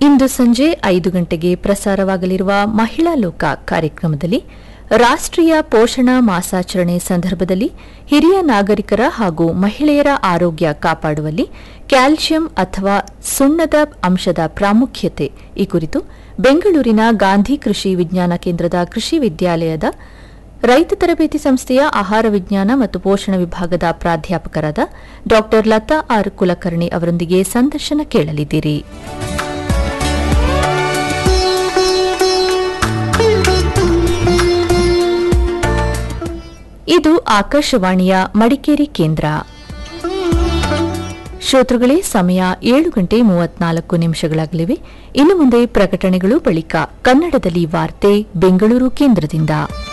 ಇಂದು ಸಂಜೆ ಐದು ಗಂಟೆಗೆ ಪ್ರಸಾರವಾಗಲಿರುವ ಮಹಿಳಾ ಲೋಕ ಕಾರ್ಯಕ್ರಮದಲ್ಲಿ ರಾಷ್ಟ್ರೀಯ ಪೋಷಣ ಮಾಸಾಚರಣೆ ಸಂದರ್ಭದಲ್ಲಿ ಹಿರಿಯ ನಾಗರಿಕರ ಹಾಗೂ ಮಹಿಳೆಯರ ಆರೋಗ್ಯ ಕಾಪಾಡುವಲ್ಲಿ ಕ್ಯಾಲ್ಸಿಯಂ ಅಥವಾ ಸುಣ್ಣದ ಅಂಶದ ಪ್ರಾಮುಖ್ಯತೆ ಈ ಕುರಿತು ಬೆಂಗಳೂರಿನ ಗಾಂಧಿ ಕೃಷಿ ವಿಜ್ಞಾನ ಕೇಂದ್ರದ ಕೃಷಿ ವಿದ್ಯಾಲಯದ ರೈತ ತರಬೇತಿ ಸಂಸ್ಥೆಯ ಆಹಾರ ವಿಜ್ಞಾನ ಮತ್ತು ಪೋಷಣ ವಿಭಾಗದ ಪ್ರಾಧ್ಯಾಪಕರಾದ ಡಾ ಲತಾ ಆರ್ ಕುಲಕರ್ಣಿ ಅವರೊಂದಿಗೆ ಸಂದರ್ಶನ ಕೇಳಲಿದ್ದೀರಿ ಇದು ಆಕಾಶವಾಣಿಯ ಮಡಿಕೇರಿ ಕೇಂದ್ರ ಶ್ರೋತೃಗಳೇ ಸಮಯ ಏಳು ಗಂಟೆ ಮೂವತ್ನಾಲ್ಕು ನಿಮಿಷಗಳಾಗಲಿವೆ ಇನ್ನು ಮುಂದೆ ಪ್ರಕಟಣೆಗಳು ಬಳಿಕ ಕನ್ನಡದಲ್ಲಿ ವಾರ್ತೆ ಬೆಂಗಳೂರು ಕೇಂದ್ರದಿಂದ